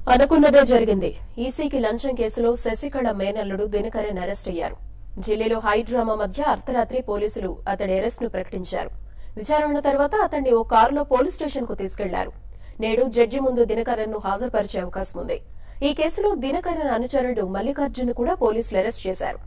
అనుకున్నదే జరిగింది ఈసీకి లంచం కేసులో శశికళ మేనల్లుడు దినకరన్ అరెస్ట్ అయ్యారు ఢిల్లీలో హైడ్రామా మధ్య అర్ధరాత్రి పోలీసులు అతడి అరెస్ట్ ను ప్రకటించారు విచారణ తర్వాత అతన్ని ఓ కారులో పోలీస్ స్టేషన్ కు తీసుకెళ్లారు నేడు జడ్జి ముందు దినకరన్ ను హాజరుపరిచే అవకాశం ఉంది ఈ కేసులో దినకరన్ అనుచరుడు మల్లికార్జున్ కూడా పోలీసులు అరెస్ట్ చేశారు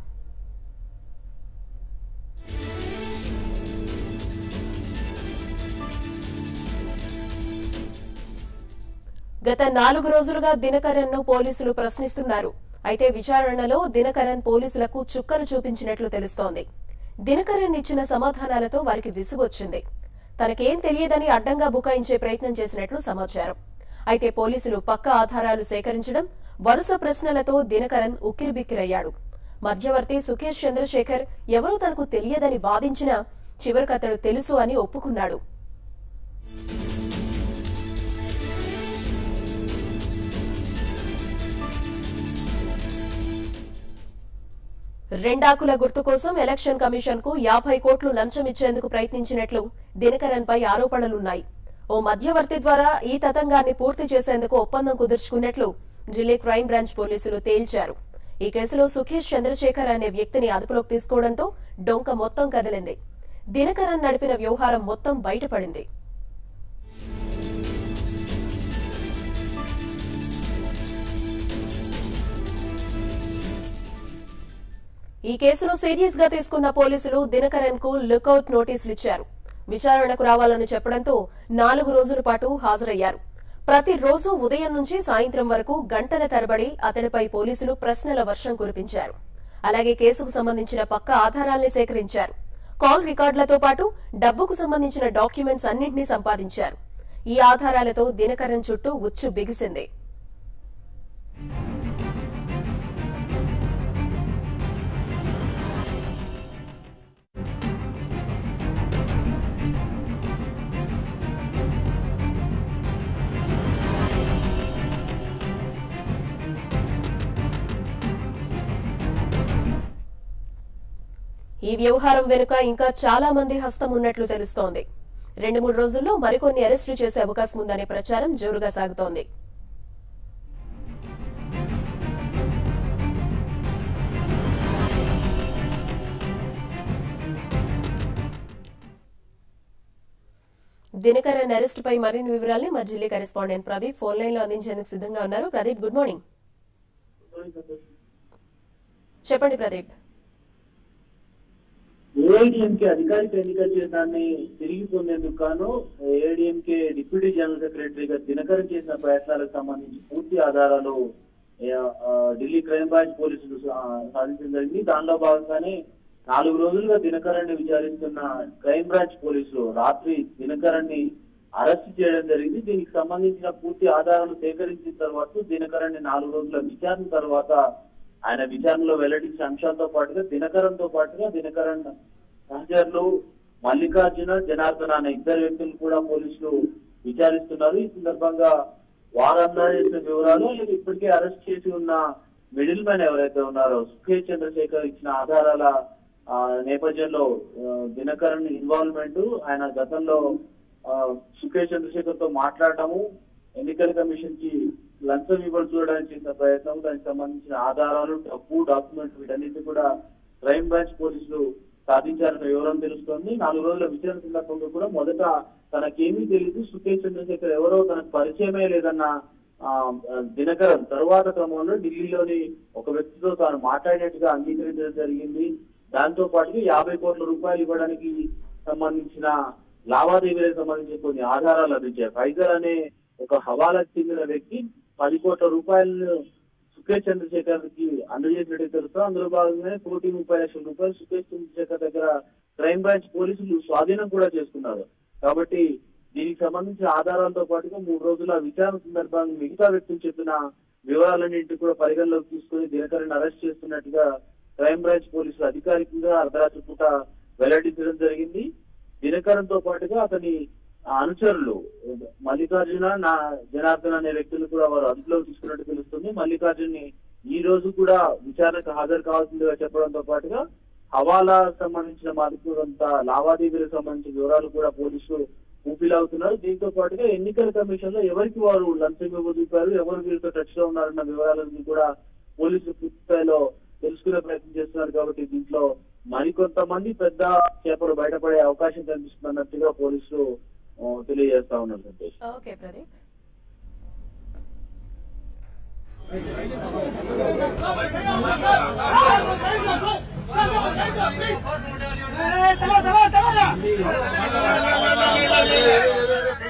గత నాలుగు రోజులుగా దినకరన్ ను పోలీసులు ప్రశ్నిస్తున్నారు అయితే విచారణలో దినకరన్ పోలీసులకు చుక్కలు చూపించినట్లు తెలుస్తోంది దినకరన్ ఇచ్చిన సమాధానాలతో వారికి విసుగొచ్చింది తనకేం తెలియదని అడ్డంగా బుకాయించే ప్రయత్నం చేసినట్లు సమాచారం అయితే పోలీసులు పక్క ఆధారాలు సేకరించడం వరుస ప్రశ్నలతో దినకరన్ ఉక్కిరిబిక్కిరయ్యాడు మధ్యవర్తి సుఖేష్ చంద్రశేఖర్ ఎవరూ తనకు తెలియదని వాదించినా చివరికి అతడు తెలుసు అని ఒప్పుకున్నాడు రెండాకుల గుర్తు కోసం ఎలక్షన్ కమిషన్ కు యాభై కోట్లు లంచం ఇచ్చేందుకు ప్రయత్నించినట్లు దినకరన్ పై ఆరోపణలున్నాయి ఓ మధ్యవర్తి ద్వారా ఈ తతంగాన్ని పూర్తి చేసేందుకు ఒప్పందం కుదుర్చుకున్నట్లు ఢిల్లీ క్రైమ్ బ్రాంచ్ పోలీసులు తేల్చారు ఈ కేసులో సుఖేష్ చంద్రశేఖర్ అనే వ్యక్తిని అదుపులోకి తీసుకోవడంతో డొంక మొత్తం కదిలింది దినకరన్ నడిపిన వ్యవహారం మొత్తం బయటపడింది ఈ కేసును సీరియస్ గా తీసుకున్న పోలీసులు దినకరన్ కు లుకౌట్ నోటీసులు ఇచ్చారు విచారణకు రావాలని చెప్పడంతో నాలుగు రోజుల పాటు హాజరయ్యారు ప్రతిరోజు ఉదయం నుంచి సాయంత్రం వరకు గంటల తరబడి అతడిపై పోలీసులు ప్రశ్నల వర్షం కురిపించారు అలాగే కేసుకు సంబంధించిన పక్క ఆధారాల్ని సేకరించారు కాల్ రికార్డులతో పాటు డబ్బుకు సంబంధించిన డాక్యుమెంట్స్ అన్నింటినీ సంపాదించారు ఈ ఆధారాలతో దినకరన్ చుట్టూ ఉచ్చు బిగిసింది ఈ వ్యవహారం వెనుక ఇంకా చాలా మంది హస్తం ఉన్నట్లు తెలుస్తోంది రెండు మూడు రోజుల్లో మరికొన్ని అరెస్టులు చేసే అవకాశం ఉందనే ప్రచారం జోరుగా సాగుతోంది దినకరన్ అరెస్ట్ పై మరిన్ని వివరాల్ని మా Delhi correspondent Pradeep phone line లో అందించేందుకు సిద్ధంగా ఉన్నారు ప్రదీప్ గుడ్ మార్నింగ్ చెప్పండి ప్రదీప్ ఏఐడిఎంకే అధికారిక ఎన్నిక చేయడాన్ని తిరిగి పొందేందుకు గాను ఏఐడిఎంకే డిప్యూటీ జనరల్ సెక్రటరీగా దినకరన్ చేసిన ప్రయత్నాలకు సంబంధించి పూర్తి ఆధారాలు ఆ, ఆ, ఢిల్లీ క్రైమ్ బ్రాంచ్ పోలీసులు సా- సాధించడం జరిగింది దానిలో భాగంగానే నాలుగు రోజులుగా దినకరణ్ ని విచారిస్తున్న క్రైమ్ బ్రాంచ్ పోలీసులు రాత్రి దినకరణ్ ని అరెస్ట్ చేయడం జరిగింది దీనికి సంబంధించిన పూర్తి ఆధారాలు సేకరించిన తర్వాత దినకరణ్ ని నాలుగు రోజుల విచారణ తర్వాత ఆయన విచారణలో వెల్లడించిన అంశాలతో పాటుగా దినకరన్ తో పాటుగా దినకరన్ సహచరులు మల్లికార్జున జనార్దన్ అనే ఇద్దరు వ్యక్తులు కూడా పోలీసులు విచారిస్తున్నారు ఈ సందర్భంగా వారు అందజేసిన వివరాలు అలాగే ఇప్పటికే అరెస్ట్ చేసి ఉన్న మిడిల్ మ్యాన్ ఎవరైతే ఉన్నారో సుఖేష్ చంద్రశేఖర్ ఇచ్చిన ఆధారాల ఆ, నేపథ్యంలో ఆ, దినకరన్ ఇన్వాల్వ్మెంట్ ఆయన గతంలో ఆ, సుఖేష్ చంద్రశేఖర్ తో మాట్లాడటము ఎన్నికల కమిషన్ కి లంచం ఇవ్వడం చూడడానికి చేసిన ప్రయత్నం దానికి సంబంధించిన ఆధారాలు డబ్బు డాక్యుమెంట్ వీటన్నిటి కూడా క్రైమ్ బ్రాంచ్ పోలీసులు సాధించారన్న వివరం తెలుస్తోంది నాలుగు రోజుల విచారణ సందర్భంగా కూడా మొదట తనకేమీ తెలియదు సుఖేష్ చంద్రశేఖర్ ఎవరో తనకు పరిచయమే లేదన్న ఆ, దినకరన్ తరువాత క్రమంలో ఢిల్లీలోని ఒక వ్యక్తితో తాను మాట్లాడినట్టుగా అంగీకరించడం జరిగింది దాంతో పాటుగా యాభై కోట్ల రూపాయలు ఇవ్వడానికి సంబంధించిన లావాదేవీలకు సంబంధించిన కొన్ని ఆధారాలు లభించాయి ఫైజర్ అనే ఒక హవాలకు చెందిన వ్యక్తి పది కోట్ల రూపాయలను సుఖేష్ చంద్రశేఖర్ కి అందజేసినట్టు తెలుసు అందులో భాగంగానే కోటి ముప్పై లక్షల రూపాయలు సుఖేష్ చంద్రశేఖర్ దగ్గర క్రైమ్ బ్రాంచ్ పోలీసులు స్వాధీనం కూడా చేసుకున్నారు కాబట్టి దీనికి సంబంధించిన ఆధారాలతో పాటుగా మూడు రోజుల విచారణ సందర్భంగా మిగతా వ్యక్తులు చెప్పిన వివరాలన్నింటి కూడా పరిగణలోకి తీసుకుని దినకరన్ అరెస్ట్ చేస్తున్నట్టుగా క్రైమ్ బ్రాంచ్ పోలీసులు అధికారికంగా అర్ధరాత్రి పూట వెల్లడించడం జరిగింది దినకరన్ తో పాటుగా అతని అనుచరులు మల్లికార్జున నా జనార్దన్ అనే వ్యక్తులు కూడా వారు అదుపులోకి తీసుకున్నట్టు తెలుస్తుంది మల్లికార్జున్ ని ఈ రోజు కూడా విచారణకు హాజరు కావాల్సిందిగా చెప్పడంతో పాటుగా హవాలా సంబంధించిన మరికొంత లావాదేవీలకు సంబంధించిన వివరాలు కూడా పోలీసులు ఊపిలాగుతున్నారు దీంతో పాటుగా ఎన్నికల కమిషన్ లో ఎవరికి వారు లంచం ఇవ్వదూపారు ఎవరు వీరితో టచ్ లో ఉన్నారన్న వివరాలను కూడా పోలీసులు పూర్తి స్థాయిలో తెలుసుకునే ప్రయత్నం చేస్తున్నారు కాబట్టి దీంట్లో మరికొంతమంది పెద్ద చేపలు బయటపడే అవకాశం కనిపిస్తున్నట్టుగా పోలీసులు ఆ, తెలియజేస్తా ఉన్నారు సంతోష్ ఓకే ప్రదీప్ చలో చలో చలో